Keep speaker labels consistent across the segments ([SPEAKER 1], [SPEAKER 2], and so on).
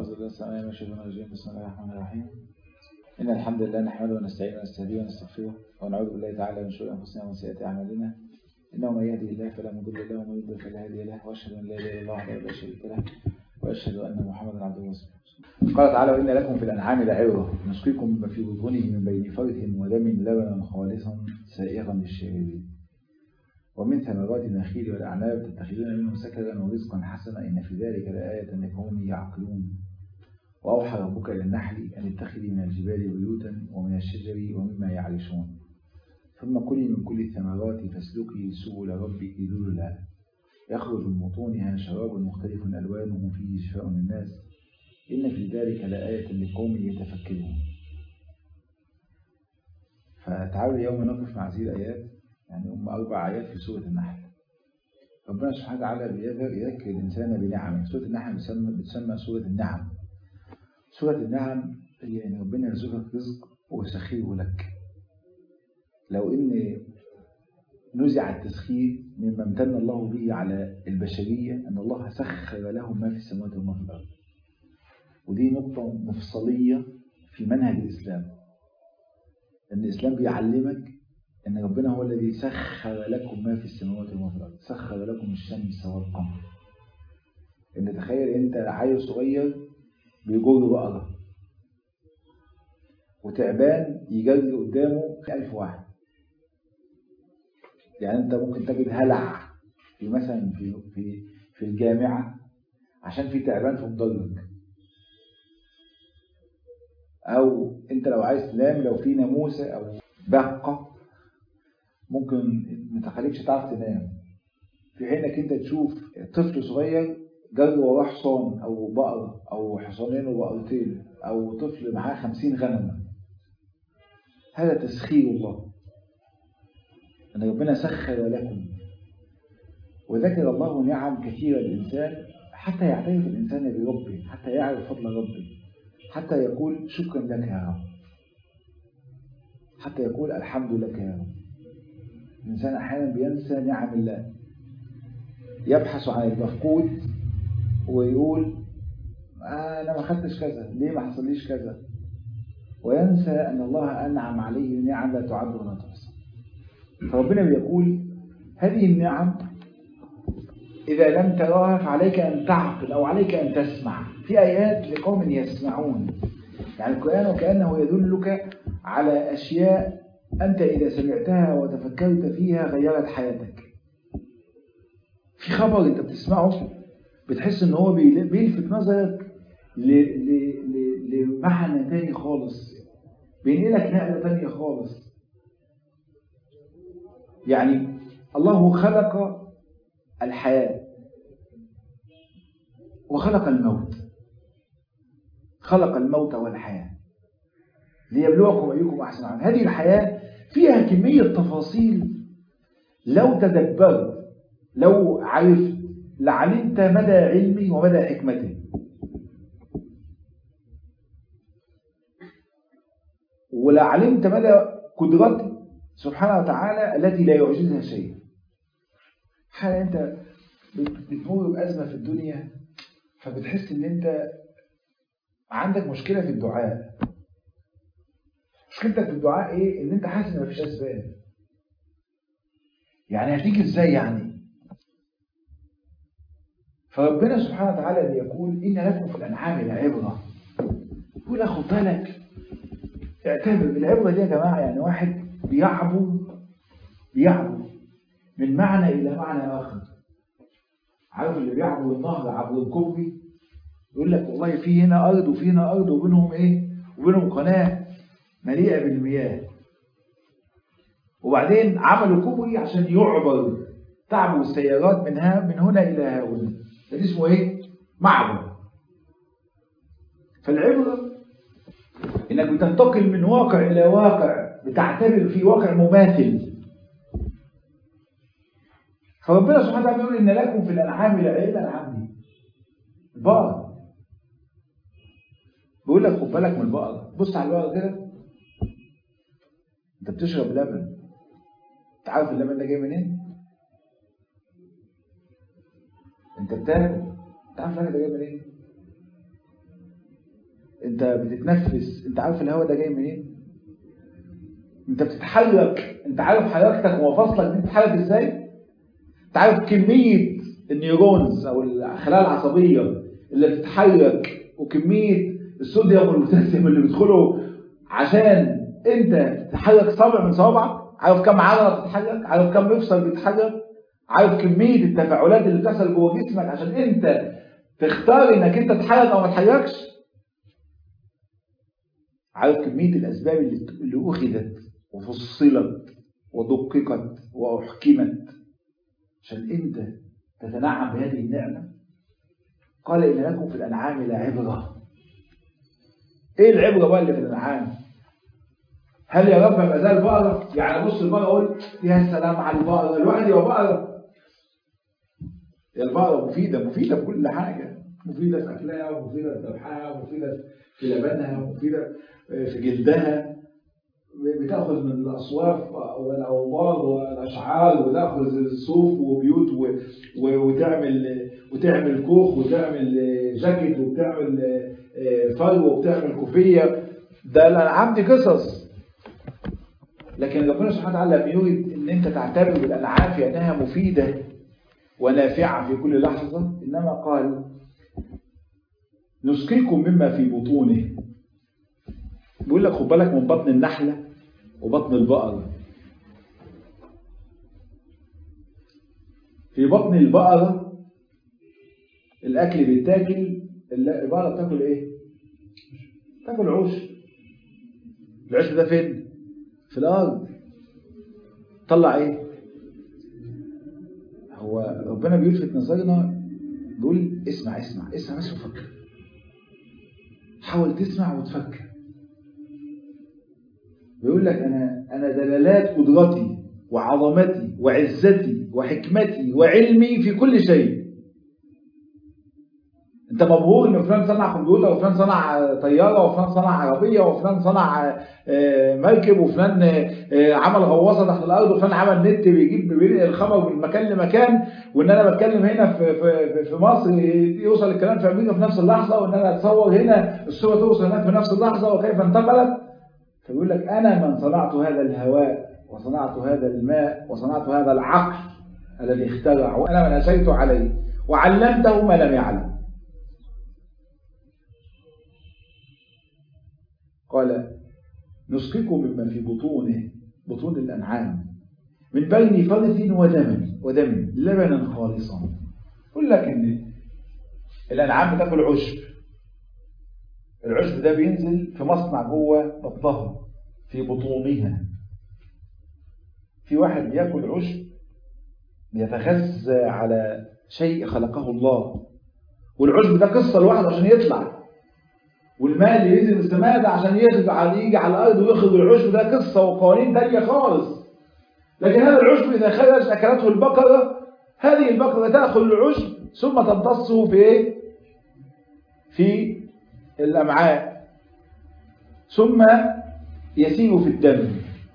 [SPEAKER 1] أعوذ بالله السلام عليكم الشيطان الرجيم بسم الله الرحمن الرحيم إن الحمد لله نحمده ونستعينه ونستهديه ونستغفره ونعوذ بالله تعالى من شرور أنفسنا ومن سيئات أعمالنا إنه من يهدي الله فلا مضل له ومن يضلل فلا هادي له وأشهد أن لا إله إلا الله وحده لا شريك له وأشهد أن محمدا عبده ورسوله قال تعالى وإن لكم في الأنعام لعبرة نسقيكم مما في بطونه من بين فرث ودم لبنا خالصا سائغا للشاربين ومن ثمرات النخيل والأعناب تتخذون منه سكرا ورزقا حسنا إن في ذلك لآية لقوم يعقلون وأوحى ربك إلى النحل أن اتخذي من الجبال بيوتا ومن الشجر ومما يعرشون ثم كلي من كل الثمرات فاسلكي سبل ربك ذللا يخرج من بطونها شراب مختلف ألوانه فيه شفاء للناس إن في ذلك لآية لقوم يتفكرون فتعالوا اليوم نقف مع هذه الآيات يعني هم أربع آيات في سورة النحل ربنا سبحانه وتعالى يذكر الإنسان بنعم سورة النحل بتسمى, بتسمى سورة النعم سورة النعم هي أن ربنا يرزقك رزق ويسخره لك لو إن نزع التسخير مما امتن الله به على البشرية أن الله سخر لهم ما في السماوات وما في الأرض ودي نقطة مفصلية في منهج الإسلام أن الإسلام بيعلمك أن ربنا هو الذي سخر لكم ما في السماوات وما في الأرض سخر لكم الشمس والقمر أن تخيل أنت عيل صغير بيجر بقرة وتعبان يجري قدامه ألف واحد يعني أنت ممكن تجد هلع في مثلا في في في الجامعة عشان في تعبان في مدرج أو أنت لو عايز تنام لو في ناموسة أو بقة ممكن ما تخليكش تعرف تنام في حينك انت تشوف طفل صغير جري وراه حصان او بقر او حصانين وبقرتين او طفل معاه خمسين غنمة هذا تسخير الله ان ربنا سخر لكم وذكر الله نعم كثيرة للإنسان حتى يعترف الإنسان بربه حتى يعرف فضل ربه حتى يقول شكرا لك يا رب حتى يقول الحمد لك يا رب الإنسان أحيانا بينسى نعم الله يبحث عن المفقود ويقول أنا ما خدتش كذا ليه ما حصليش كذا وينسى أن الله أنعم عليه نعم لا تعد ولا تحصى فربنا بيقول هذه النعم إذا لم تراها فعليك أن تعقل أو عليك أن تسمع في آيات لقوم يسمعون يعني القرآن وكأنه يدلك على أشياء أنت إذا سمعتها وتفكرت فيها غيرت حياتك في خبر أنت بتسمعه بتحس أن هو بيلفت نظرك لمعنى تاني خالص بينقلك نقلة تانية خالص يعني الله خلق الحياة وخلق الموت خلق الموت والحياة ليبلوكم أيكم أحسن عمل هذه الحياة فيها كمية تفاصيل لو تدبرت لو عرفت لعلمت مدى علمي ومدى حكمتي ولعلمت مدى قدرتي سبحانه وتعالى التي لا يعجزها شيء حالا انت بتمر بأزمة في الدنيا فبتحس ان انت عندك مشكلة في الدعاء مشكلتك في الدعاء ايه ان انت حاسس ان مفيش اسباب يعني هتيجي ازاي يعني فربنا سبحانه وتعالى بيقول ان لكم في الانعام لعبره يقول خد بالك اعتبر العبره دي يا جماعه يعني واحد بيعبر بيعبر من معنى الى معنى اخر عارف اللي بيعبر النهر عبر الكوبري يقول لك والله في هنا ارض وفي هنا ارض وبينهم ايه وبينهم قناه مليئة بالمياه وبعدين عملوا كوبري عشان يعبر تعبوا السيارات منها من هنا إلى هنا ده اسمه ايه؟ معبر فالعبرة انك بتنتقل من واقع الى واقع بتعتبر في واقع مماثل فربنا سبحانه وتعالى بيقول ان لكم في الانعام لعيب الانعام دي البقر بيقول لك خد بالك من البقر بص على البقر كده انت بتشرب لبن انت عارف اللبن ده جاي منين انت بتاكل انت عارف اللبن ده جاي منين انت بتتنفس انت عارف الهواء ده جاي منين انت بتتحرك انت عارف حركتك ومفاصلك دي بتتحرك ازاي انت عارف كميه النيورونز او الخلايا العصبيه اللي بتتحرك وكميه الصوديوم والبوتاسيوم اللي بيدخلوا عشان انت تحرك صابع من صوابعك عارف كم عضله بتتحرك عارف كم مفصل بيتحرك عارف كميه التفاعلات اللي بتحصل جوه جسمك عشان انت تختار انك انت تتحرك او ما تتحركش عارف كميه الاسباب اللي اللي اخذت وفصلت ودققت واحكمت عشان انت تتنعم بهذه النعمه قال ان لكم في الانعام لعبره ايه العبره بقى اللي في الانعام هل يا رب ما زال بقرة؟ يعني بص البقرة اقول يا سلام على البقرة الواحد يبقى بقرة يا البقرة مفيدة مفيدة في كل حاجة مفيدة في أكلها ومفيدة في ذبحها ومفيدة في لبنها ومفيدة في جلدها بتاخذ من الاصواف والاوبار والاشعار وتاخذ الصوف وبيوت و... و... وتعمل وتعمل كوخ وتعمل جاكيت وبتعمل فرو وبتعمل كوفيه ده الانعام دي قصص لكن ربنا سبحانه وتعالى لم يريد ان انت تعتبر بالانعام في انها مفيده ونافعه في كل لحظه انما قال نسقيكم مما في بطونه بيقول لك خد بالك من بطن النحله وبطن البقره في بطن البقره الاكل بيتاكل البقره بتاكل ايه تاكل عشب العشب ده فين في الارض طلع ايه هو ربنا بيلفت نظرنا بيقول اسمع اسمع اسمع بس وفكر حاول تسمع وتفكر بيقول لك انا انا دلالات قدرتي وعظمتي وعزتي وحكمتي وعلمي في كل شيء انت مبهور ان فلان صنع كمبيوتر وفلان صنع طياره وفلان صنع عربيه وفلان صنع مركب وفلان عمل غواصه تحت الارض وفلان عمل نت بيجيب بينقل الخبر من مكان لمكان وان انا بتكلم هنا في في في مصر يوصل الكلام في امريكا في نفس اللحظه وان انا اتصور هنا الصوره توصل هناك في نفس اللحظه وكيف انتقلت فبيقول لك انا من صنعت هذا الهواء وصنعت هذا الماء وصنعت هذا العقل الذي اخترع وانا من اسيت عليه وعلمته ما لم يعلم قال نسقيكم مما في بطونه بطون الأنعام من بين فرث ودم ودم لبنا خالصا يقول لك ان الأنعام بتاكل عشب العشب ده بينزل في مصنع جوه بطنها في بطونها في واحد بياكل عشب بيتغذى على شيء خلقه الله والعشب ده قصة لوحده عشان يطلع والماء اللي ينزل من السماء ده عشان يرجع يجي على الارض ويخرج العشب ده قصه وقوانين تانية خالص لكن هذا العشب اذا خرج اكلته البقره هذه البقره تاخذ العشب ثم تمتصه في ايه؟ في الامعاء ثم يسير في الدم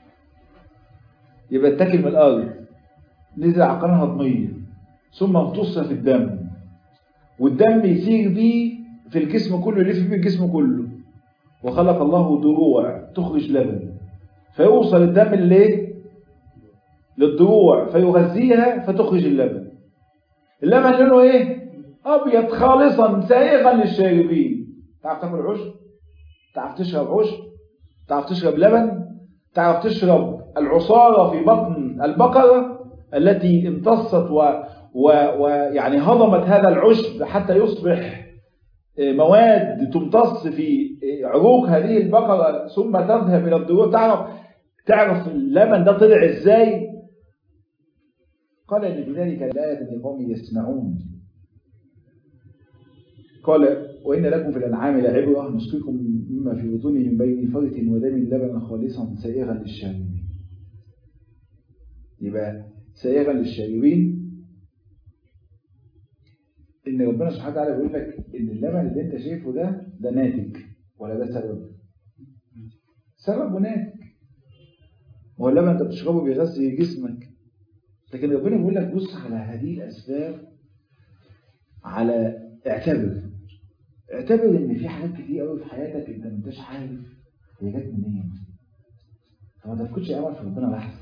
[SPEAKER 1] يبقى اتاكل من الارض نزل على قناه هضميه ثم امتص في الدم والدم يسير بيه في الجسم كله يلف بيه الجسم كله وخلق الله دروع تخرج لبن فيوصل الدم ليه للضروع فيغذيها فتخرج اللبن اللبن لونه ايه ابيض خالصا سائغا للشاربين تعرف تاكل عشب تعرف تشرب عشب تعرف تشرب لبن تعرف تشرب العصارة في بطن البقرة التي امتصت و ويعني هضمت هذا العشب حتى يصبح مواد تمتص في عروق هذه البقرة ثم تذهب إلى الضروع تعرف تعرف اللبن ده طلع ازاي قال ان بذلك الآية لقوم يسمعون قال وإن لكم في الأنعام لعبرة نسقيكم مما في بطونه من بين فرث ودم لبنا خالصا سائغا للشاربين يبقى سائغا للشاربين ان ربنا سبحانه وتعالى بيقول لك ان اللبن اللي انت شايفه ده ده ناتج ولا ده سبب سبب وناتج هو اللبن انت بتشربه بيغذي جسمك لكن ربنا بيقول لك بص على هذه الاسباب على اعتبر اعتبر ان في حاجات كتير قوي في حياتك انت ما انتش عارف هي جت منين فما تفقدش امل في ربنا لحظه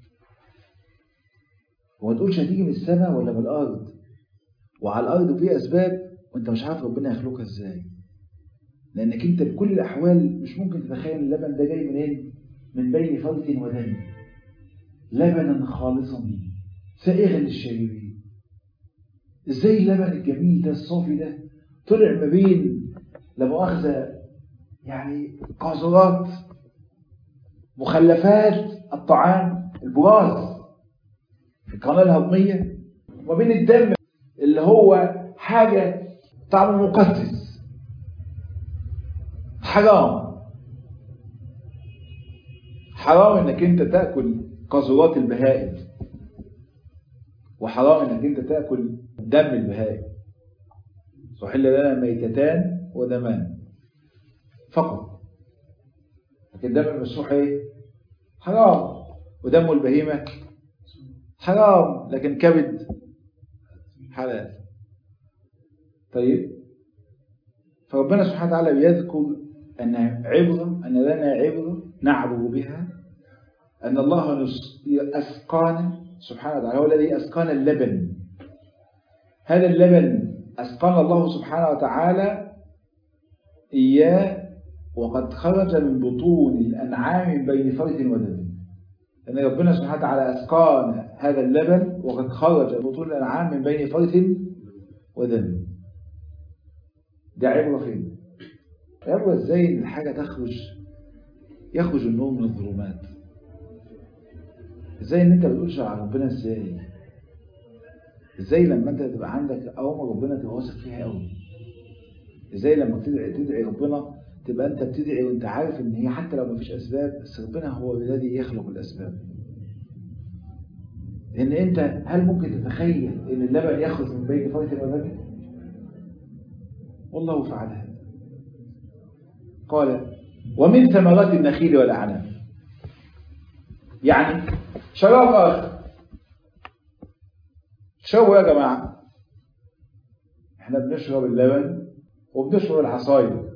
[SPEAKER 1] وما تقولش هتيجي من السماء ولا من الارض وعلى الارض في اسباب وانت مش عارف ربنا يخلقها ازاي لانك انت بكل الاحوال مش ممكن تتخيل اللبن ده جاي منين من بين فرث ودم لبنا خالصا سائغا للشاربين ازاي اللبن الجميل ده الصافي ده طلع ما بين لا مؤاخذه يعني قاذورات مخلفات الطعام البراز القناه الهضميه وما بين الدم اللي هو حاجه طعمه مقدس حرام حرام انك انت تاكل قاذورات البهائم وحرام انك انت تاكل دم البهائم وحل لنا ميتتان ودمان فقط لكن دم المسروح ايه حرام ودم البهيمه حرام لكن كبد حلال طيب فربنا سبحانه وتعالى بيذكر أن عبرة أن لنا عبرة نعبر بها أن الله أسقانا سبحانه وتعالى هو الذي أسقانا اللبن هذا اللبن أسقانا الله سبحانه وتعالى إياه وقد خرج من بطون الأنعام من بين فرث ودم أن ربنا سبحانه وتعالى أسقانا هذا اللبن وقد خرج من بطون الأنعام من بين فرث ودم ده عبرة فين عبرة ازاي ان الحاجة تخرج يخرج النور من الظلمات ازاي ان انت بتقولش على ربنا ازاي ازاي لما انت تبقى عندك اوامر ربنا تبقى واثق فيها قوي ازاي لما تدعي تدعي ربنا تبقى انت بتدعي وانت عارف ان هي حتى لو مفيش اسباب بس ربنا هو الذي يخلق الاسباب ان انت هل ممكن تتخيل ان اللبن يخرج من بين فرث ودم والله فعل هذا قال ومن ثمرات النخيل والأعناب يعني شراب آخر شربوا يا جماعة احنا بنشرب اللبن وبنشرب العصاير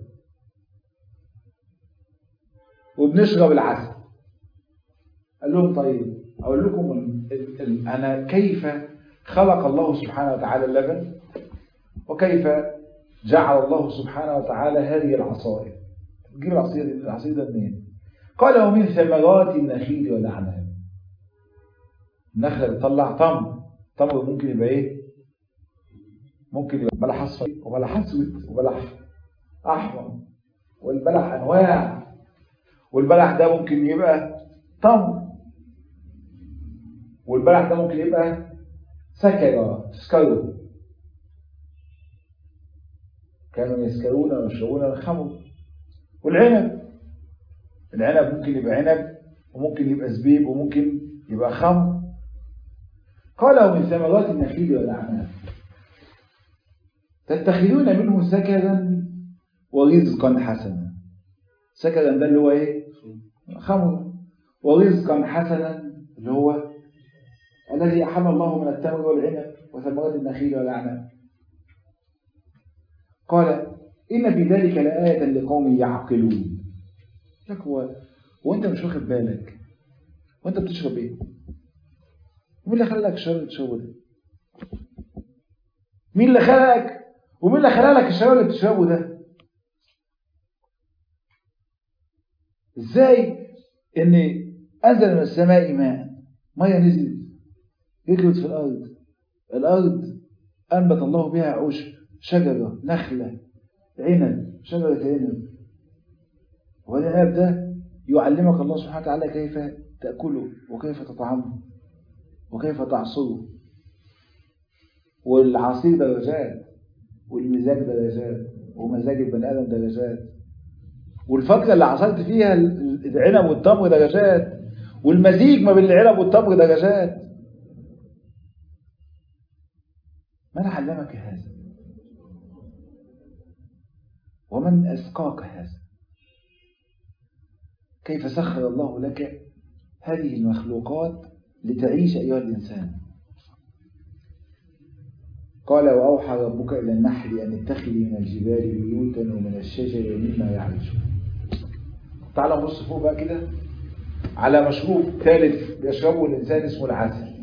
[SPEAKER 1] وبنشرب العسل قال لهم طيب أقول لكم ال ال أنا كيف خلق الله سبحانه وتعالى اللبن وكيف جعل الله سبحانه وتعالى هذه العصائر تجيب العصير دي العصير ده منين قال ومن ثمرات النخيل والأعناب النخلة بتطلع تمر تمر ممكن يبقى ايه ممكن يبقى بلح اصفر وبلح اسود وبلح احمر والبلح انواع والبلح ده ممكن يبقى تمر والبلح ده ممكن يبقى سكر تسكره كانوا يسكرون ويشربون الخمر والعنب العنب ممكن يبقى عنب وممكن يبقى زبيب وممكن يبقى خمر قال ومن ثمرات النخيل والأعناب تتخذون منه سكرا ورزقا حسنا سكرا ده اللي هو ايه خمر ورزقا حسنا اللي هو الذي أحل الله من التمر والعنب وثمرات النخيل والأعناب قال إن في ذلك لآية لقوم يعقلون لك هو وانت مش واخد بالك وانت بتشرب ايه مين اللي خلقك الشراب اللي بتشربه ده مين اللي خلقك ومين اللي خلق لك الشراب اللي بتشربه ده ازاي ان انزل من السماء ماء ميه نزلت يجلد في الارض الارض انبت الله بها عشب شجره نخله عنب شجره عنب والعنب ده يعلمك الله سبحانه وتعالى كيف تأكله وكيف تطعمه وكيف تعصره والعصير درجات والمزاج درجات ومزاج البني آدم درجات والفترة اللي عصرت فيها العنب والتمر درجات والمزيج ما بين العنب والتمر درجات من علمك هذا ومن أسقاك هذا كيف سخر الله لك هذه المخلوقات لتعيش أيها الإنسان قال وأوحى ربك إلى النحل أن اتخذي من الجبال بيوتا ومن الشجر ومما يعرشون تعال نبص فوق بقى كده على مشروب ثالث بيشربه الإنسان اسمه العسل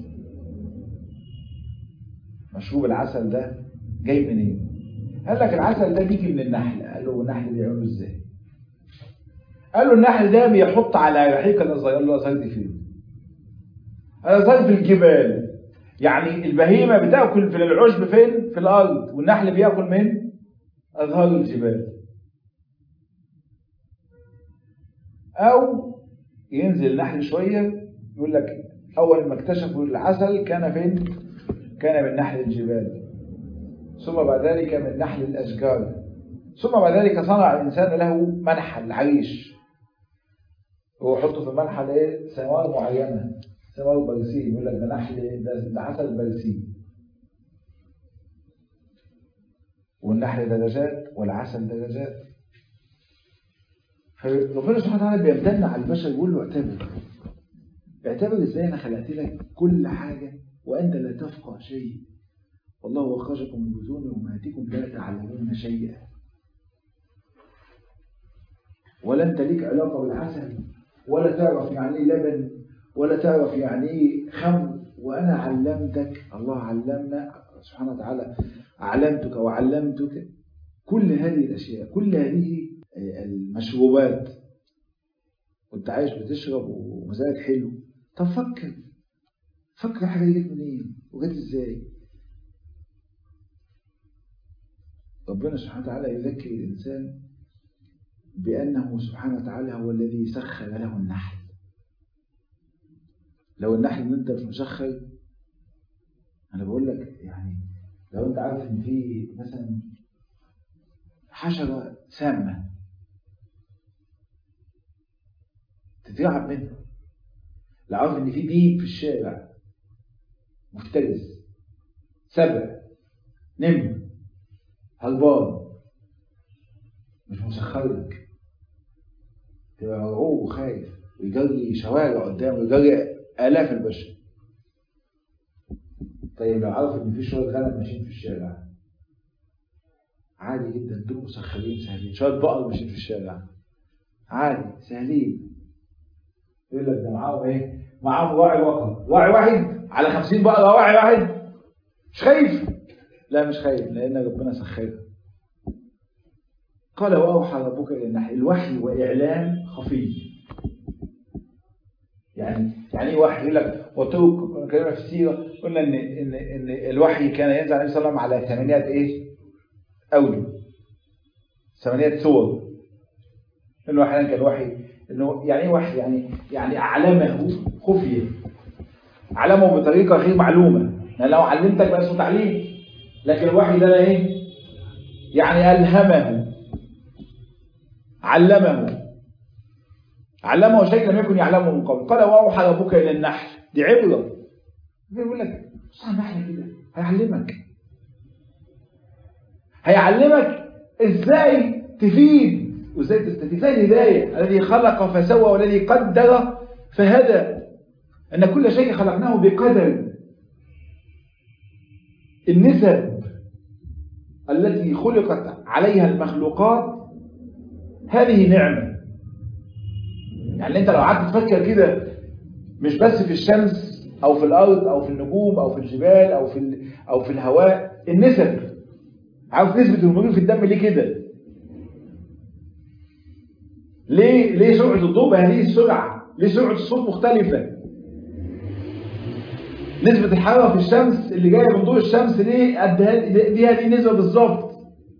[SPEAKER 1] مشروب العسل ده جاي منين إيه؟ قال لك العسل ده بيجي من النحل قال له النحل بيعمله ازاي قال له النحل ده بيحط على رحيق الازهار قال له الازهار دي فين الازهار في الجبال يعني البهيمه بتاكل في العشب فين في الارض والنحل بياكل من ازهار الجبال او ينزل النحل شويه يقول لك اول ما اكتشفوا العسل كان فين كان من نحل الجبال ثم بعد ذلك من نحل الأشجار ثم بعد ذلك صنع الإنسان له منحل عريش هو يحطه في المنحل ايه ثمار معينة ثمار برسيم يقول لك ده نحل ده, ده عسل برسيم والنحل درجات والعسل درجات فربنا سبحانه وتعالى بيمتن على البشر يقول له اعتبر اعتبر ازاي انا خلقت لك كل حاجة وانت لا تفقه شيء والله أخرجكم من بطون أمهاتكم لا تعلمون شيئا ولا أنت ليك علاقة بالعسل ولا تعرف يعني ايه لبن ولا تعرف يعني ايه خمر وأنا علمتك الله علمنا سبحانه وتعالى علمتك وعلمتك كل هذه الأشياء كل هذه المشروبات وانت عايش بتشرب ومزاجك حلو طب فكر فكر حاجة جت منين وجت ازاي ربنا سبحانه وتعالى يذكر الإنسان بأنه سبحانه وتعالى هو الذي سخر له النحل لو النحل اللي انت مش مسخر انا بقول لك يعني لو انت عارف ان في مثلا حشرة سامة تترعب منها لو عارف ان في ديب في الشارع مفترس سبع نمر هربان مش مسخر لك تبقى مرعوب وخايف ويجري شوارع قدامه ويجري آلاف البشر طيب لو عارف ان في شوية غنم ماشيين في الشارع عادي جدا دول مسخرين سهلين شوية بقر ماشيين في الشارع عادي سهلين يقول لك ده معاهم ايه معاهم راعي بقر راعي واحد على خمسين بقرة راعي واحد مش خايف لا مش خايف لأن ربنا سخرها قال وأوحى ربك إلى النحل الوحي وإعلام خفي يعني يعني ايه وحي يقول لك وطرق كنا كلمة في السيرة قلنا إن إن إن الوحي كان ينزل عليه الصلاة والسلام على ثمانية إيه؟ أوجه ثمانية صور إنه أحيانا كان وحي إنه يعني إيه وحي يعني يعني أعلمه خفية علمه بطريقة غير معلومة يعني لو علمتك بقى اسمه تعليم لكن الوحي ده ايه يعني ألهمه علمه علمه شيء لم يكن يعلمه من قبل قال وأوحى ربك إلى النحل دي عبرة بيقول لك بص على النحل كده هيعلمك هيعلمك ازاي تفيد وازاي تستفيد زي الهداية الذي خلق فسوى والذي قدر فهدى أن كل شيء خلقناه بقدر النسب التي خلقت عليها المخلوقات هذه نعمة يعني انت لو قعدت تفكر كده مش بس في الشمس او في الارض او في النجوم او في الجبال او في او في الهواء النسب عارف نسبة الهرمونين في الدم ليه كده ليه ليه سرعة الضوء بهذه السرعة ليه سرعة الصوت مختلفة نسبة الحرارة في الشمس اللي جاية من ضوء الشمس ليه قد دي هذه نسبة بالظبط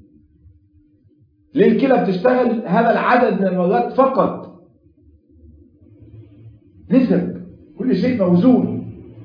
[SPEAKER 1] ليه الكلى بتشتغل هذا العدد من المرات فقط نسب كل شيء موزون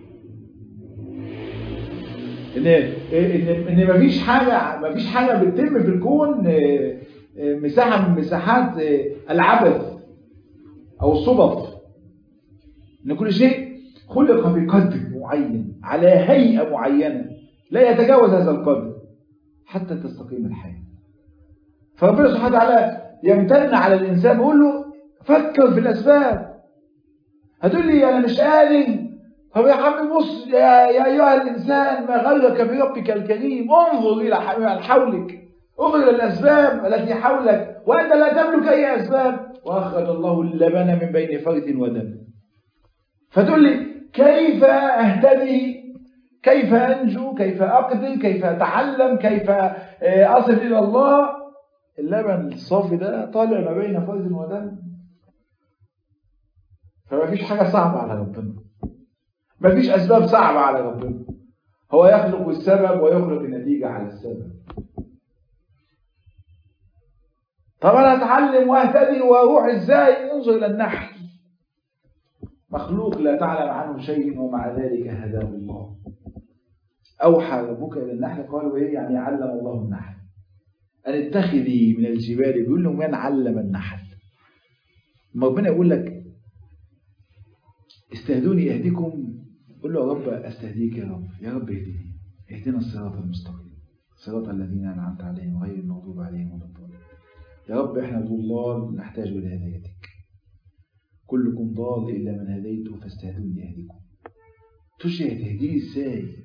[SPEAKER 1] ان ان ان مفيش حاجه مفيش حاجه بتتم في الكون مساحه من مساحات العبث او الصدف ان كل شيء خلق بقدر معين على هيئة معينة لا يتجاوز هذا القدر حتى تستقيم الحياة فربنا سبحانه وتعالى يمتن على الإنسان يقول له فكر في الأسباب هتقول لي أنا مش قادر طب يا عم بص يا, يا أيها الإنسان ما غرك بربك الكريم انظر إلى حولك انظر إلى الأسباب التي حولك وأنت لا تملك أي أسباب وأخرج الله اللبن من بين فرث ودم فتقول لي كيف أهتدي كيف أنجو كيف أقدر كيف أتعلم كيف أصل إلى الله اللبن الصافي ده طالع ما بين فرث ودم فما فيش حاجة صعبة على ربنا ما فيش أسباب صعبة على ربنا هو يخلق السبب ويخلق النتيجة على السبب طب أنا أتعلم وأهتدي وأروح إزاي انظر إلى النحل مخلوق لا تعلم عنه شيء ومع ذلك هداه الله أوحى ربك إلى النحل قالوا إيه يعني علم الله النحل أن اتخذي من الجبال بيقول له من علم النحل ما ربنا يقول لك استهدوني اهديكم قل له يا رب استهديك يا رب يا رب اهدني اهدنا الصراط المستقيم صراط الذين انعمت عليهم غير المغضوب عليهم ولا الضالين يا رب احنا ضلال نحتاج الى هدايتك كلكم ضال الا من هديته فاستهدوني اهديكم تشي هتهديني ازاي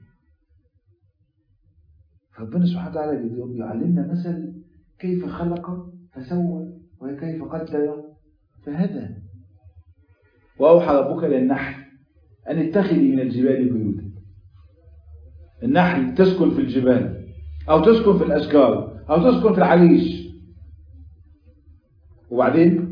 [SPEAKER 1] ربنا سبحانه وتعالى بيعلمنا مثل كيف خلق فسوى وكيف قدر فهدى وأوحى ربك للنحل أن اتخذي من الجبال بيوتا النحل تسكن في الجبال أو تسكن في الأشجار أو تسكن في العريش وبعدين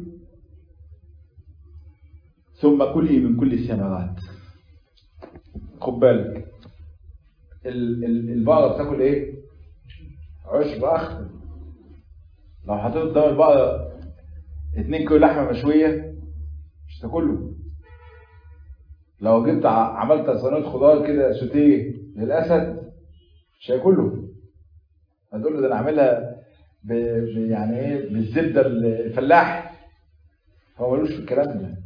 [SPEAKER 1] ثم كلي من كل الثمرات خد بالك البقرة بتاكل ايه؟ عشب أخضر لو حطيت قدام البقرة 2 كيلو لحمة مشوية مش تاكله لو جبت عملت صينيه خضار كده سوتيه للاسد مش هياكله هتقول له ده انا عاملها ب... ب... يعني ايه بالزبده الفلاح هو ملوش في الكلام ده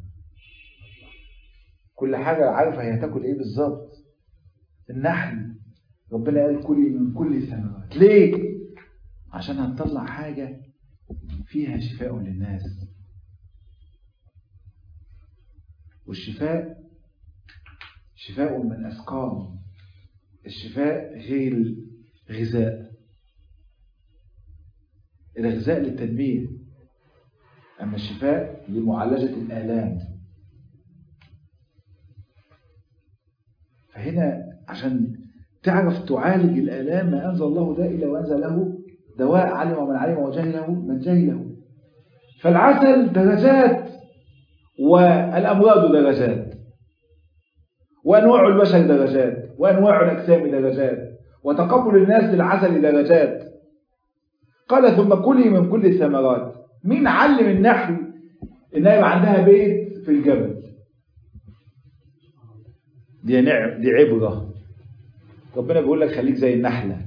[SPEAKER 1] كل حاجه عارفه هي هتاكل ايه بالظبط النحل ربنا قال كلي من كل ثمرات ليه عشان هتطلع حاجه فيها شفاء للناس والشفاء شفاء من أسقام الشفاء غير الغذاء الغذاء للتدبير أما الشفاء لمعالجة الآلام فهنا عشان تعرف تعالج الآلام ما أنزل الله داء إلا وأنزل له دواء علم من علم وجهله من جهله فالعسل درجات والأمراض درجات وأنواع البشر درجات وأنواع الأجسام درجات وتقبل الناس للعسل درجات قال ثم كلي من كل الثمرات مين علم النحل إنها يبقى عندها بيت في الجبل دي نعم دي عبرة ربنا بيقول لك خليك زي النحلة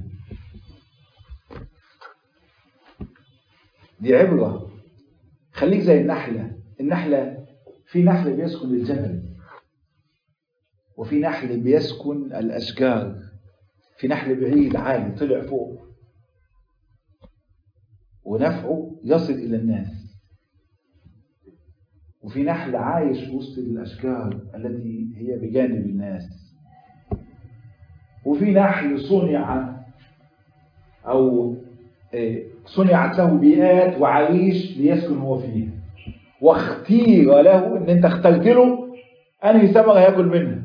[SPEAKER 1] دي عبرة خليك زي النحلة النحلة في نحل بيسكن الجبل وفي نحل بيسكن الأشجار في نحل بعيد عالي طلع فوق ونفعه يصل إلى الناس وفي نحل عايش وسط الأشجار التي هي بجانب الناس وفي نحل صنع أو صنعت له بيئات وعريش ليسكن هو فيها واختير له ان انت اخترت له انهي ثمره هياكل منها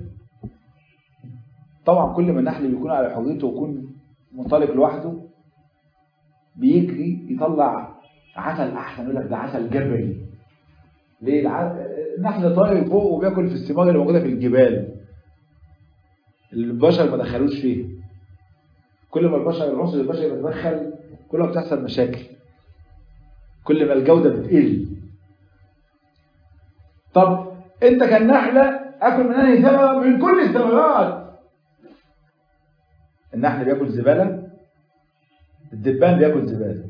[SPEAKER 1] طبعا كل ما النحل بيكون على حريته ويكون منطلق لوحده بيجري يطلع عسل احسن يقول لك ده عسل جبلي ليه النحل طاير فوق وبياكل في الثمار اللي موجوده في الجبال البشر ما دخلوش فيها كل ما البشر العنصر البشري بيتدخل كل ما بتحصل مشاكل كل ما الجوده بتقل طب انت كالنحله اكل من انهي ثمره من كل الثمرات النحل بياكل زباله الدبان بياكل زباله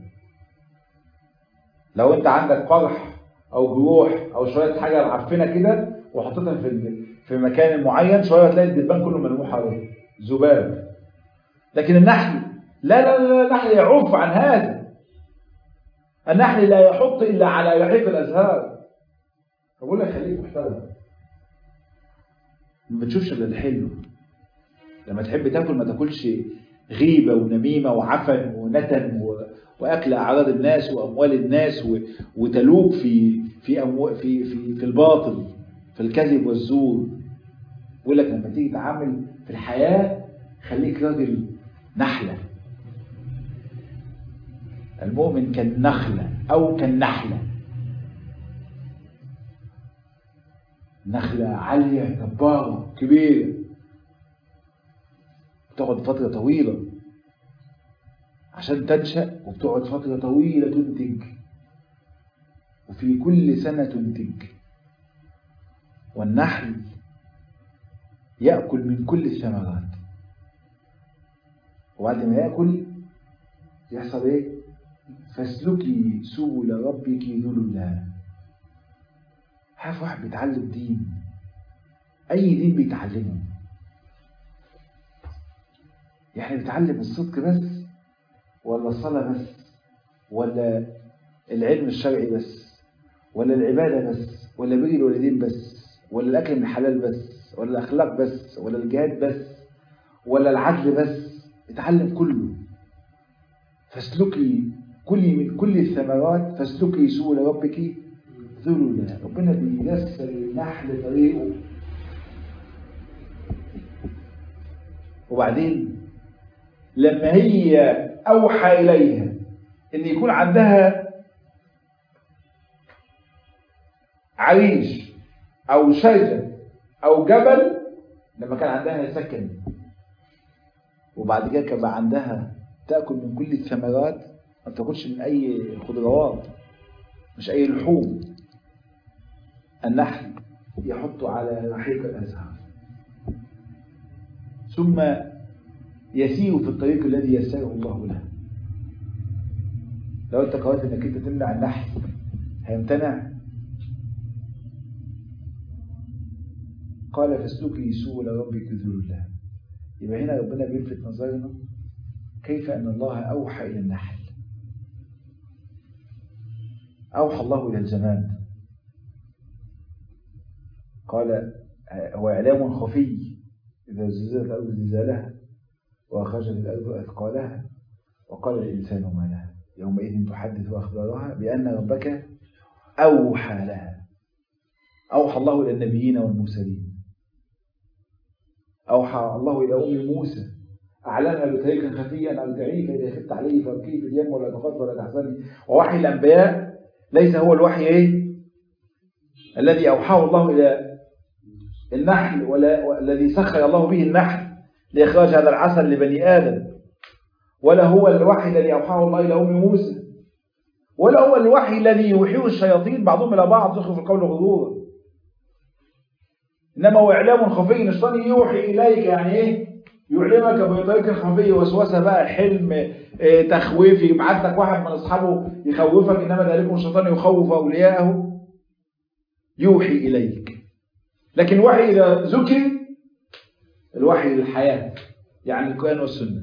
[SPEAKER 1] لو انت عندك قرح او جروح او شويه حاجه معفنه كده وحطيتها في في مكان معين شويه هتلاقي الدبان كله ملموح عليه ذباب لكن النحل لا لا لا النحل يعف عن هذا النحل لا يحط الا على رحيق الازهار فبقول لك خليك محترم ما بتشوفش الا الحلو لما تحب تاكل ما تاكلش غيبة ونميمة وعفن ونتن و... وأكل أعراض الناس وأموال الناس و... وتلوك في في, أمو... في في في الباطل في الكذب والزور يقول لك لما تيجي تعامل في الحياة خليك راجل نحلة المؤمن كالنخلة أو كالنحلة نخلة عالية جبارة كبيرة بتقعد فترة طويلة عشان تنشأ وبتقعد فترة طويلة تنتج وفي كل سنة تنتج والنحل يأكل من كل الثمرات وبعد ما يأكل يحصل ايه فاسلكي سبل ربك ذللا عارف واحد بيتعلم دين اي دين بيتعلمه يعني بيتعلم الصدق بس ولا الصلاة بس ولا العلم الشرعي بس ولا العبادة بس ولا بر الوالدين بس ولا الأكل من الحلال بس ولا الأخلاق بس ولا الجهاد بس ولا العدل بس اتعلم كله فاسلكي كل من كل الثمرات فاسلكي سبل ربك ذللا ربنا بييسر النحل طريقه وبعدين لما هي أوحى إليها إن يكون عندها عريش أو شجر أو جبل لما كان عندها سكن وبعد كده كان بقى عندها تأكل من كل الثمرات ما تاكلش من أي خضروات مش أي لحوم النحل يحط على رحيق الأزهار ثم يسير في الطريق الذي يسره الله له لو انت قررت انك انت تمنع النحل هيمتنع قال فاسلكي سبل ربك ذللا يبقى هنا ربنا بيلفت نظرنا كيف ان الله اوحى الى النحل اوحى الله الى الجماد قال هو اعلام خفي اذا زلزلت الارض زلزالها وأخرجت الأرض أثقالها وقال الإنسان ما لها يومئذ تحدث أخبارها بأن ربك أوحى لها أوحى الله إلى النبيين والمرسلين أوحى الله إلى أم موسى أعلنها بطريق خفي أن أرجعيه فإذا خفت عليه فاركيه في اليم ولا تخاف ولا تحزني ووحي الأنبياء ليس هو الوحي إيه؟ الذي أوحاه الله إلى النحل ولا الذي سخر الله به النحل لإخراج هذا العسل لبني آدم ولا هو الوحي الذي أوحاه الله إلى أم موسى ولا هو الوحي الذي يوحيه الشياطين بعضهم إلى بعض زخرف القول غرورا إنما هو إعلام خفي الشيطان يوحي إليك يعني إيه يعلمك بطريق خفي وسوسة بقى حلم إيه تخويف يبعث لك واحد من أصحابه يخوفك إنما ذلكم الشيطان يخوف أولياءه يوحي إليك لكن الوحي إذا ذكر الوحي للحياة يعني القرآن والسنة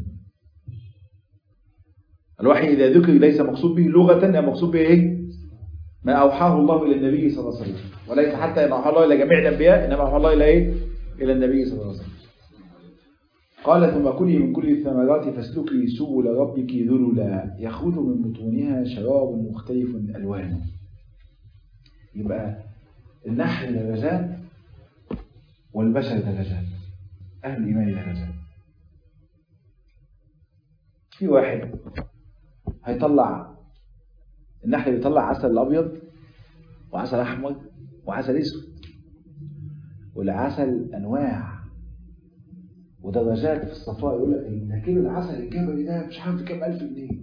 [SPEAKER 1] الوحي إذا ذكر ليس مقصود به لغة إنما مقصود به إيه؟ ما أوحاه الله إلى النبي صلى الله عليه وسلم وليس حتى إن أوحى الله إلى جميع الأنبياء إنما أوحى الله إلى إيه؟ إلى النبي صلى الله عليه وسلم قال ثم كلي من كل الثمرات فاسلكي سبل ربك ذللا يخرج من بطونها شراب مختلف ألوانه يبقى النحل درجات والبشر درجات أهل الإيمان درجات في واحد هيطلع النحل بيطلع عسل أبيض وعسل أحمر وعسل أسود والعسل أنواع ودرجات في الصفاء يقول لك إن كيلو العسل الجبلي ده مش عارف كام ألف جنيه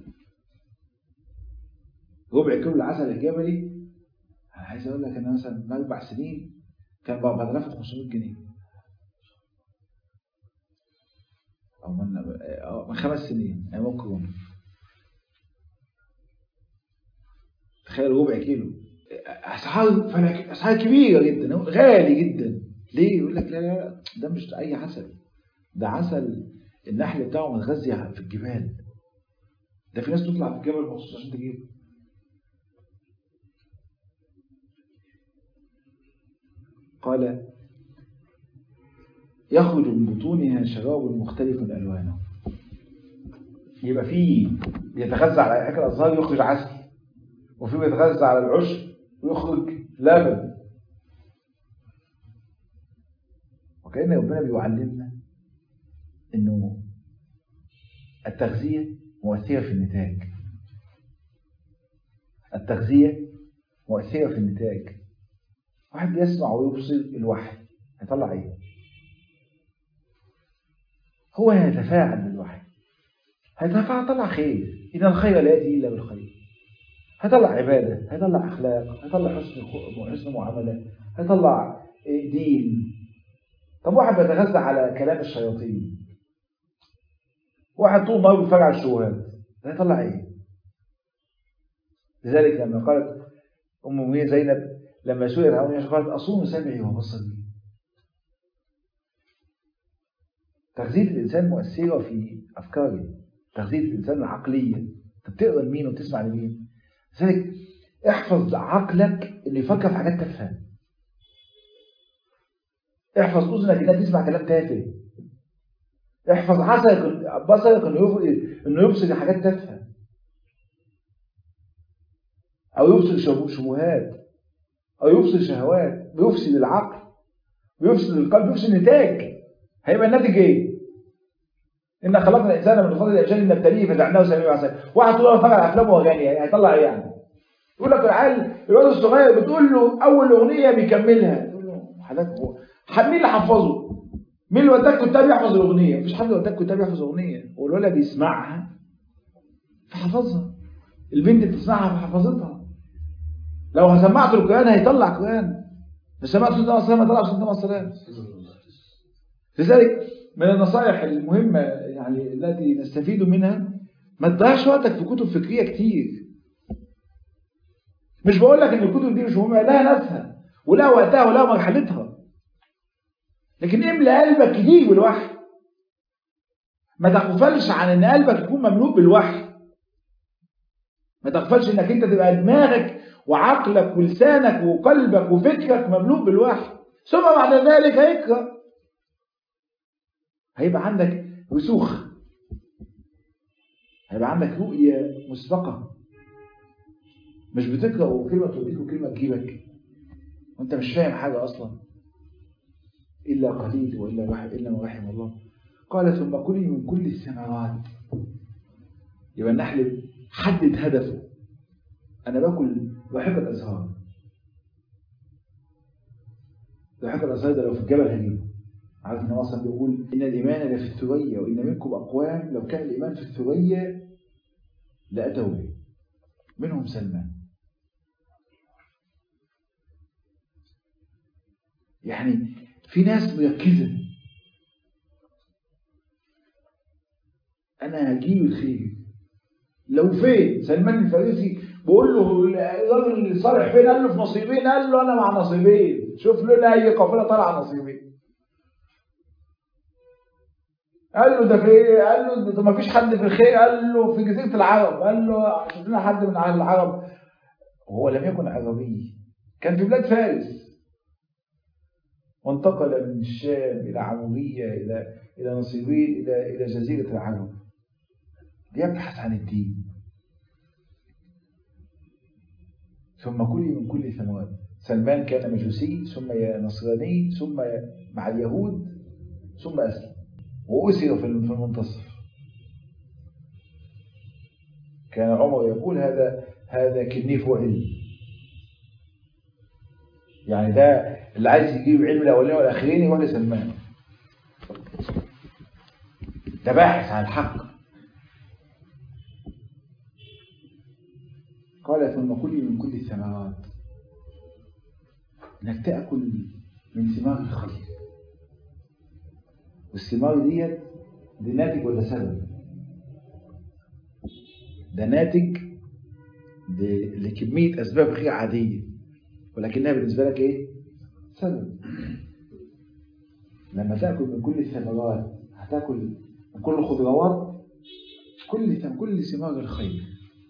[SPEAKER 1] ربع كيلو العسل الجبلي أنا عايز أقول لك إن مثلا من أربع سنين كان ب 4500 جنيه أو من من خمس سنين أيام كورونا تخيل ربع كيلو أسعار فلك أسعار كبيرة جدا غالي جدا ليه؟ يقول لك لا لا ده مش أي عسل ده عسل النحل بتاعه متغذي في الجبال ده في ناس تطلع في الجبل مخصوص عشان تجيبه قال يخرج من بطونها شراب مختلف ألوانه يبقى في بيتغذى على أكل الأزهار يخرج عسل وفي بيتغذى على العشب ويخرج لبن وكأن ربنا بيعلمنا انه التغذية مؤثرة في النتاج التغذية مؤثرة في النتاج واحد يسمع ويبصر الوحي هيطلع ايه هو يتفاعل بالوحي هيتفاعل طلع خير إن الخير لا يأتي إلا بالخير هيطلع عبادة هيطلع أخلاق هيطلع حسن حسن معاملة هيطلع دين طب واحد بيتغذى على كلام الشياطين واحد طول ما بيتفرج على الشبهات ده هيطلع ايه لذلك لما قالت ام المؤمنين زينب لما سئلت عن قالت اصوم سمعي وبصري تغذية الإنسان مؤثرة في أفكاره تغذية الإنسان العقلية أنت بتقرا لمين وبتسمع لمين لذلك احفظ عقلك إنه يفكر في حاجات تافهة احفظ أذنك إنها تسمع كلام تافه احفظ عسلك بصرك إنه إنه يبصر حاجات تافهة أو يبصر شبهات أو يبصر شهوات بيفسد العقل بيفسد القلب بيفسد النتاج هيبقى الناتج ايه؟ إن خلقنا الإنسان من فضل الأجل نبتليه فجعلناه سميع عسل واحد طول اتفرج على أفلام وأغاني هيطلع إيه يعني؟ يقول لك العيال الواد الصغير بتقول له أول أغنية بيكملها تقول له حضرتك هو مين اللي حفظه؟ مين اللي وداك كتاب يحفظ الأغنية؟ مفيش حد وداك كتاب يحفظ أغنية والولد بيسمعها فحفظها البنت بتسمعها فحفظتها لو سمعت القرآن هيطلع قرآن لو سمعت سنة الصلاة ما طلع سنة الصلاة لذلك من النصائح المهمة يعني التي نستفيد منها ما تضيعش وقتك في كتب فكرية كتير مش بقول لك ان الكتب دي مش مهمة لها ناسها ولها وقتها ولها مرحلتها لكن املى قلبك كتير بالوحي ما تغفلش عن ان قلبك يكون مملوء بالوحي ما تغفلش انك انت تبقى دماغك وعقلك ولسانك وقلبك وفكرك مملوء بالوحي ثم بعد ذلك هيقرأ هيبقى عندك رسوخ هيبقى عندك رؤية مسبقة مش بتقرأ وكلمة توديك وكلمة تجيبك وانت مش فاهم حاجة أصلا إلا قليل وإلا رحم إلا ما رحم الله قال ثم كلي من كل الثمرات يبقى النحل حدد هدفه أنا باكل ضحكة الأزهار ضحكة الأزهار ده لو في الجبل هجيبه عارف ان اصلا بيقول ان الايمان لفي الثريا وان منكم اقوام لو كان الايمان في الثريا لاتوا به منهم سلمان يعني في ناس مركزه انا هجيب الخير لو فين سلمان الفارسي بقول له الراجل صالح فين قال له في نصيبين قال له انا مع نصيبين شوف له اي قافله طالعه نصيبين قال له ده في ايه قال له ده ما فيش حد في الخير قال له في جزيره العرب قال له شوف لنا حد من اهل العرب وهو لم يكن عربي كان في بلاد فارس وانتقل من الشام الى عموريه الى الى نصيبين الى الى جزيره العرب بيبحث عن الدين ثم كلي من كل ثمرات سلمان كان مجوسي ثم نصراني ثم مع اليهود ثم أسلم وأسر في المنتصف كان عمر يقول هذا هذا كنيف علم يعني ده اللي عايز يجيب علم الأولين والآخرين يروح لسلمان ده باحث عن الحق قال ثم كلي من كل الثمرات انك تاكل من ثمار الخير والثمار ديت دي ناتج ولا سبب ده ناتج لكمية أسباب غير عادية ولكنها بالنسبة لك إيه؟ سبب لما تأكل من كل الثمرات هتاكل من كل الخضروات كل كل ثمار الخير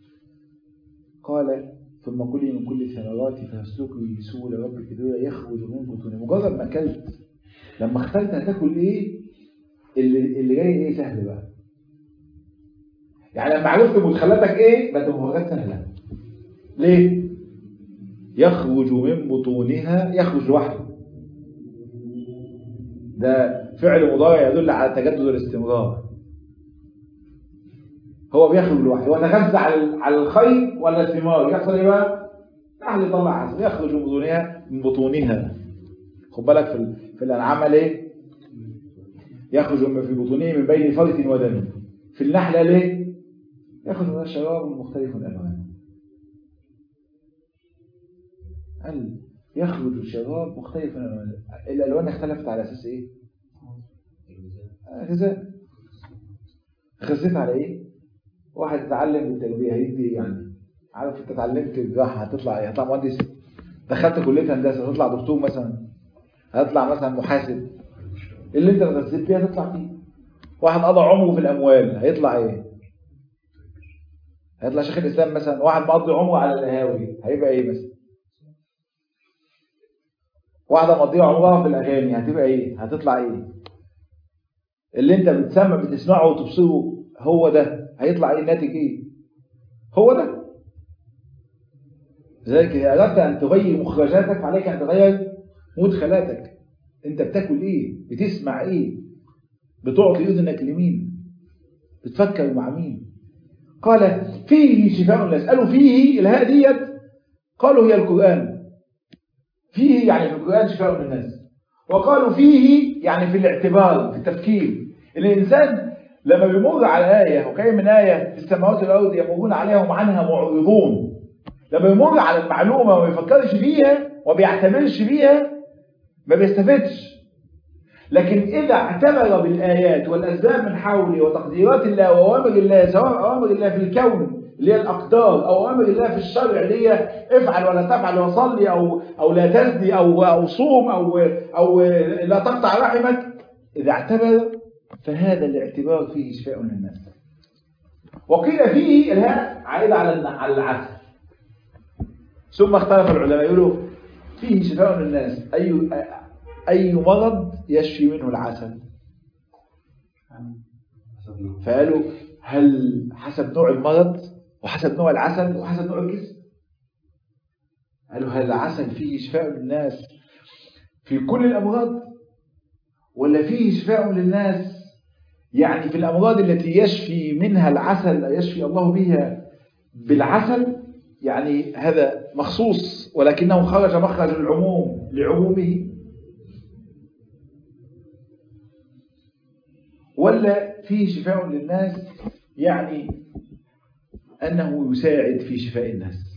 [SPEAKER 1] قال ثم كلي من كل الثمرات فاسلكي سبل ربك ذولا يخرج من بطونه مجرد ما اكلت لما اخترت هتاكل ايه اللي, اللي جاي ايه سهل بقى يعني لما عرفت مدخلاتك ايه بقت المخرجات سهله ليه يخرج من بطونها يخرج لوحده ده فعل مضارع يدل على تجدد الاستمرار هو بيخرج لوحده هو تغذى على على الخير ولا الثمار يحصل ايه بقى نحل يطلع عسل يخرج من بطونها من بطونها خد بالك في في الانعام قال ايه يخرج من في بطونه من بين فرث ودم في النحله ليه يخرج من الشراب مختلف الالوان قال يخرج الشراب مختلف الالوان الالوان اختلفت على اساس ايه غذاء غذيت على ايه واحد اتعلم بالتربيه هيدي يعني عارف انت اتعلمت الجراحه هتطلع ايه هتطلع مهندس دخلت كليه هندسه هتطلع دكتور مثلا هتطلع مثلا محاسب اللي انت غذيت بيه هتطلع فيه واحد قضى عمره في الاموال هيطلع ايه هيطلع شيخ الاسلام مثلا واحد مقضي عمره على القهاوي هيبقى ايه مثلا واحده مقضيه عمرها في الاغاني هتبقى ايه هتطلع ايه اللي انت بتسمع بتسمعه وتبصره هو ده هيطلع ايه الناتج ايه هو ده لذلك اذا اردت ان تغير مخرجاتك فعليك ان تغير مدخلاتك انت بتاكل ايه بتسمع ايه بتعطي اذنك لمين بتفكر مع مين قال فيه شفاء الناس قالوا فيه الهاء ديت قالوا هي القران فيه يعني في القران شفاء للناس وقالوا فيه يعني في الاعتبار في التفكير الانسان لما بيمر على آية وكأي من آية في السماوات والأرض يمرون عليها وهم عنها معرضون لما يمر على المعلومة وما بيفكرش فيها وما بيعتبرش فيها ما بيستفدش لكن إذا اعتبر بالآيات والأسباب من حوله وتقديرات الله وأوامر الله سواء أوامر الله في الكون اللي هي الأقدار أو أوامر الله في الشرع اللي هي افعل ولا تفعل وصلي أو أو لا تزني أو أو صوم أو أو لا تقطع رحمك إذا اعتبر فهذا الاعتبار فيه شفاء للناس وقيل فيه الهاء عائدة على على العسل ثم اختلف العلماء يقولوا فيه شفاء للناس أي أي مرض يشفي منه العسل فقالوا هل حسب نوع المرض وحسب نوع العسل وحسب نوع الجسم قالوا هل العسل فيه شفاء للناس في كل الأمراض ولا فيه شفاء للناس يعني في الأمراض التي يشفي منها العسل يشفي الله بها بالعسل يعني هذا مخصوص ولكنه خرج مخرج العموم لعمومه ولا فيه شفاء للناس يعني أنه يساعد في شفاء الناس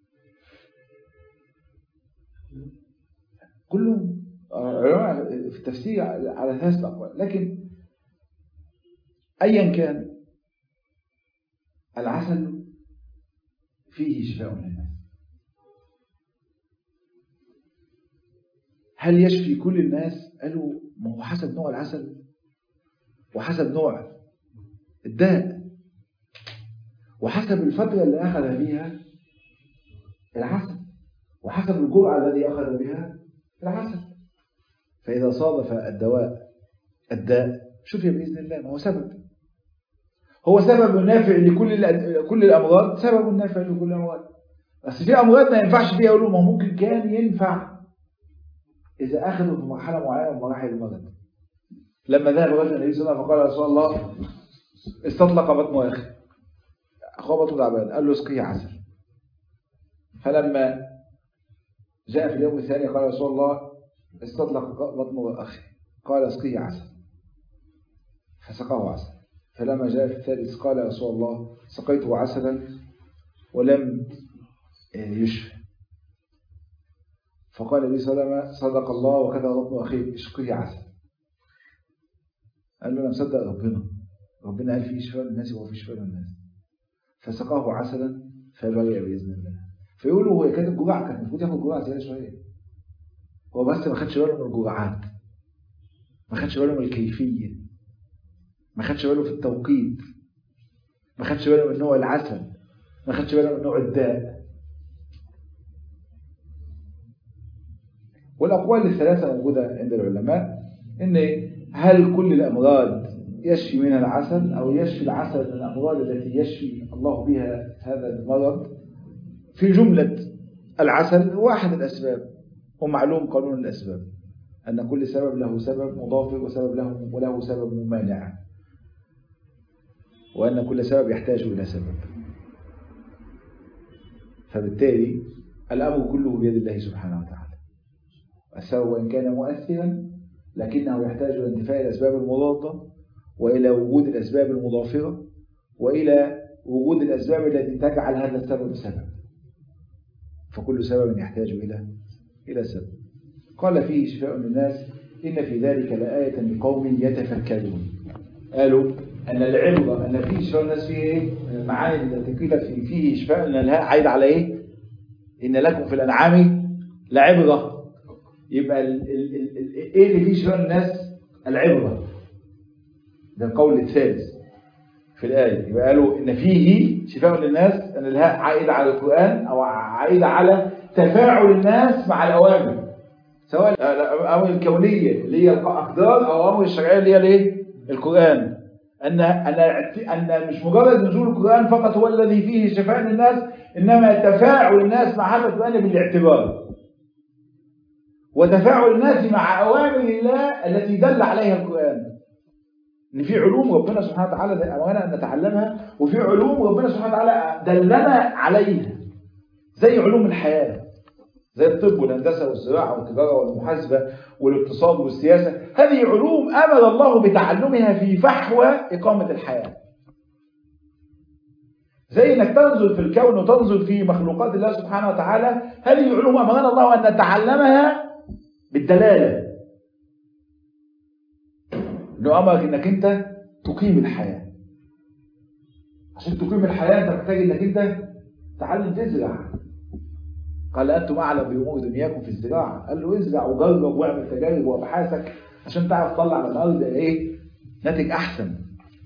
[SPEAKER 1] كلهم في التفسير على ثلاثة أقوال لكن أيا كان العسل فيه شفاء للناس هل يشفي كل الناس قالوا ما هو حسب نوع العسل وحسب نوع الداء وحسب الفترة اللي أخذ فيها العسل وحسب الجرعة الذي أخذ بها العسل فإذا صادف الدواء الداء شفي بإذن الله ما هو سبب هو سبب نافع لكل كل الأمراض سبب نافع لكل الأمراض بس في أمراض ما ينفعش فيها أقول ما ممكن كان ينفع إذا أخذوا في مرحلة معينة من مراحل المرض لما ذهب رجل النبي صلى الله عليه وسلم فقال يا رسول الله استطلق بطن أخي أخوه بطن تعبان قال له اسقيه عسل فلما جاء في اليوم الثاني قال يا رسول الله استطلق بطن أخي قال اسقيه عسل فسقاه عسل فلما جاء في الثالث قال يا رسول الله سقيته عسلا ولم يشفى فقال النبي صلى الله عليه وسلم صدق الله وكذا بطن أخيه اشقيه عسل قال له أنا مصدق ربنا ربنا قال فيه شفاء للناس وهو فيه شفاء للناس فسقاه عسلا فبرئ بإذن الله فيقولوا هو كانت الجرعة كان المفروض ياخد جرعة زيادة شوية هو بس ما خدش باله من الجرعات ما خدش باله من الكيفية ما خدش باله في التوقيت ما خدش باله من نوع العسل ما خدش باله من نوع الداء والأقوال الثلاثة موجودة عند العلماء إن هل كل الأمراض يشفي منها العسل أو يشفي العسل من الأمراض التي يشفي الله بها هذا المرض في جملة العسل واحد الأسباب ومعلوم قانون الأسباب أن كل سبب له سبب مضافر وسبب له وله سبب ممانع وأن كل سبب يحتاج إلى سبب فبالتالي الأمر كله بيد الله سبحانه وتعالى السبب وإن كان مؤثرا لكنه يحتاج إلى انتفاء الأسباب المضادة وإلى وجود الأسباب المضافرة وإلى وجود الأسباب التي تجعل هذا السبب سبب فكل سبب يحتاج إلى إلى سبب قال فيه شفاء للناس إن في ذلك لآية لقوم يتفكرون قالوا أن العبرة أن فيه شفاء الناس فيه إيه؟ المعاني التي قيلت فيه, فيه شفاء أن لها عايد على إيه؟ إن لكم في الأنعام لعبرة يبقى ال ال ال إيه اللي فيه شفاء الناس؟ العبرة ده القول الثالث في الآية يبقى قالوا إن فيه شفاء للناس أن لها عائدة على القرآن أو عائدة على تفاعل الناس مع الأوامر سواء الأوامر الكونية اللي هي الأقدار أو الأوامر الشرعية اللي هي الايه؟ القرآن أن أن أن مش مجرد نزول القرآن فقط هو الذي فيه شفاء للناس إنما تفاعل الناس مع هذا القرآن بالاعتبار وتفاعل الناس مع أوامر الله التي دل عليها القرآن ان في علوم ربنا سبحانه وتعالى امرنا ان نتعلمها وفي علوم ربنا سبحانه وتعالى دلنا عليها زي علوم الحياه زي الطب والهندسه والزراعه والتجاره والمحاسبه والاقتصاد والسياسه هذه علوم امر الله بتعلمها في فحوى اقامه الحياه زي انك تنظر في الكون وتنظر في مخلوقات الله سبحانه وتعالى هذه علوم امرنا الله ان نتعلمها بالدلاله انه امرك انك انت تقيم الحياه عشان تقيم الحياه انت محتاج انك انت تعلم تزرع قال انتم اعلم بامور دنياكم في الزراعه قال له ازرع وجرب واعمل تجارب وابحاثك عشان تعرف تطلع من الارض ايه ناتج احسن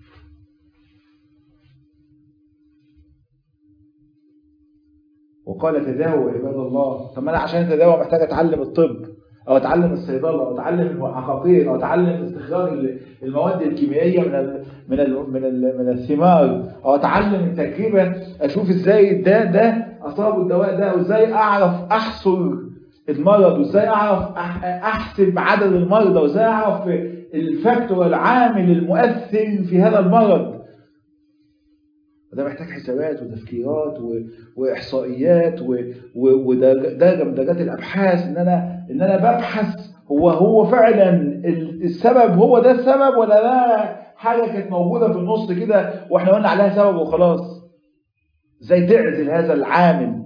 [SPEAKER 1] وقال تداووا عباد الله طب انا عشان اتداوى محتاج اتعلم الطب او اتعلم الصيدله او اتعلم العقاقير او اتعلم استخراج المواد الكيميائيه من ال من ال من ال من الثمار او اتعلم التركيبه اشوف ازاي ده ده اصابه الدواء ده وازاي اعرف احصر المرض وازاي اعرف احسب عدد المرضى وازاي اعرف الفاكتور العامل المؤثر في هذا المرض وده محتاج حسابات وتفكيرات واحصائيات ودرجه من درجات الابحاث ان انا ان انا ببحث هو هو فعلا السبب هو ده السبب ولا ده حاجه كانت موجوده في النص كده واحنا قلنا عليها سبب وخلاص ازاي تعزل هذا العامل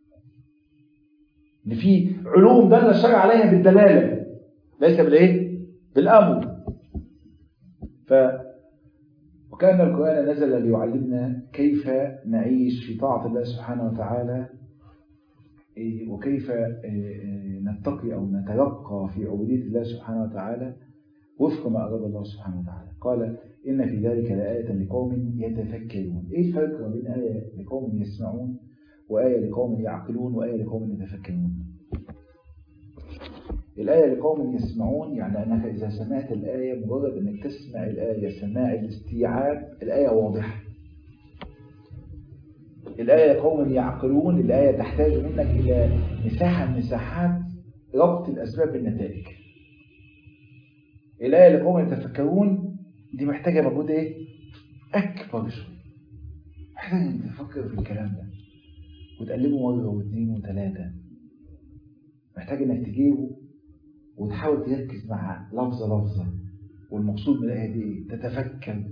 [SPEAKER 1] ان في علوم دل الشرع عليها بالدلاله ليس بالايه بالامر ف وكان القرآن نزل ليعلمنا كيف نعيش في طاعة الله سبحانه وتعالى وكيف نتقي أو نتلقى في عبودية الله سبحانه وتعالى وفق ما أراد الله سبحانه وتعالى قال إن في ذلك لآية لقوم يتفكرون إيه الفرق ما بين آية لقوم يسمعون وآية لقوم يعقلون وآية لقوم يتفكرون الآية لقوم يسمعون يعني أنك إذا سمعت الآية مجرد أنك تسمع الآية سماع الاستيعاب الآية واضحة الآية لقوم يعقلون الآية تحتاج منك إلى مساحة من مساحات ربط الأسباب بالنتائج الآية لقوم يتفكرون دي محتاجة مجهود إيه؟ أكبر شوية محتاج أنك تفكر في الكلام ده وتقلبه مرة واثنين وثلاثة محتاج أنك تجيبه وتحاول تركز مع لفظة لفظة والمقصود من الآية دي إيه؟ تتفكر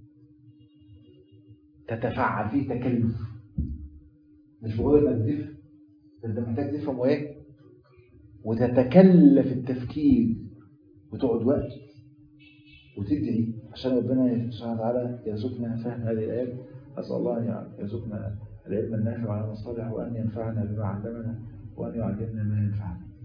[SPEAKER 1] تتفعل فيه تكلف مش مجرد انك تفهم انت محتاج تفهم وايه وتتكلف التفكير وتقعد وقت وتدعي عشان ربنا سبحانه وتعالى يرزقنا فهم هذه الآيات أسأل الله أن يرزقنا العلم النافع والعمل الصالح وأن ينفعنا بما علمنا وأن يعلمنا ما ينفعنا